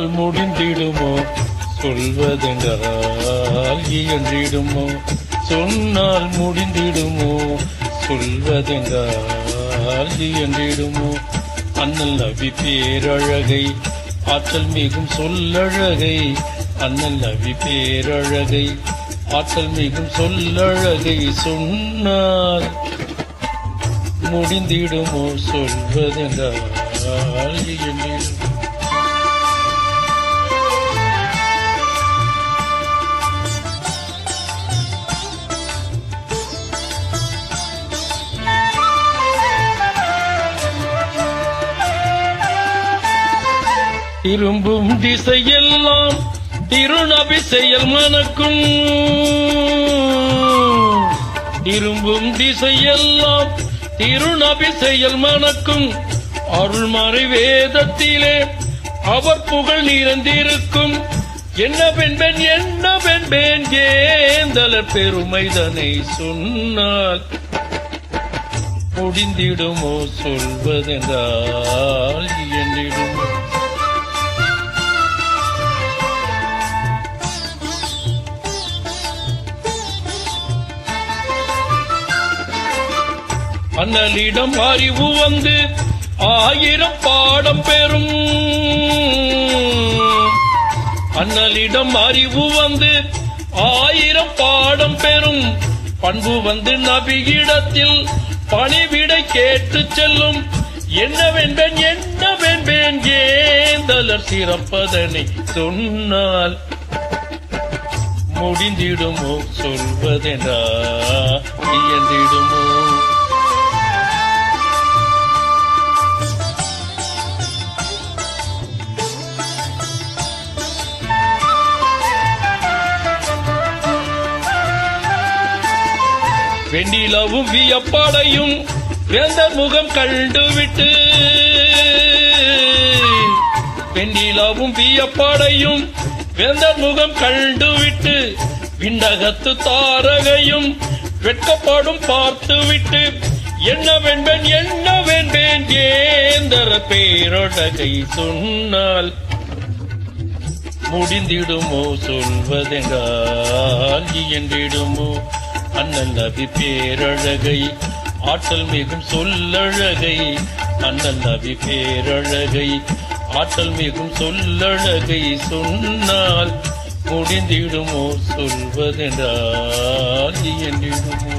சொன்னால் முடிந்திடுமோ சொல்வதென்றால் இயன்றிடுமோ சொன்னால் முடிந்திடுமோ சொல்வதென்றால் இயன்றிடுமோ அண்ணல் நபி பேரழகை ஆற்றல் மிகும் சொல்லழகை அண்ணல் நபி பேரழகை ஆற்றல் மிகும் சொல்லழகை சொன்னால் முடிந்திடுமோ சொல்வதென்றால் இயன்றிடுமோ திரும்பும் திசையெல்லாம் திருநபி செயல் மணக்கும் திரும்பும் திசையெல்லாம் திருநபி செயல் மணக்கும் அருள்மறை வேதத்திலே அவர் புகழ் நிறைந்திருக்கும் என்ன பெண்பெண் என்ன பெண்பேன் ஏந்தல பெருமைதனை சொன்னால் முடிந்திடுமோ சொல்வதென்றால் என்றிடுமோ அண்ணலிடம் அறிவு வந்து ஆயிரம் பாடம் பெறும் அண்ணலிடம் அறிவு வந்து ஆயிரம் பாடம் பெறும் பண்பு வந்து நபியிடத்தில் பணிவிடை கேட்டு செல்லும் என்னவென்பேன் என்னவென்பேன் ஏந்தலர் சிறப்பதனை சொன்னால் முடிந்திடுமோ சொல்வதென்றா இயந்திடுமோ வெண்ணிலவும் வியப்படையும் வேந்தர் முகம் கண்டுவிட்டு வெண்ணிலவும் வியப்படையும் வேந்தர் முகம் கண்டுவிட்டு விண்டகத்து தாரகையும் வெட்கப்படும் பார்த்துவிட்டு என்ன வென்பேன் என்ன வென்பேன் ஏந்தர பேரொடகை சொன்னால் முடிந்திடுமோ சொல்வதென்றால் இயன்றிடுமோ அண்ணல் நபி பேரழகை ஆற்றல் மிகும் சொல்லழகை அண்ணல் நபி பேரழகை ஆற்றல் மிகும் சொல்லழகை சொன்னால் முடிந்திடுமோ சொல்வதென்றால் இயன்றிடுமோ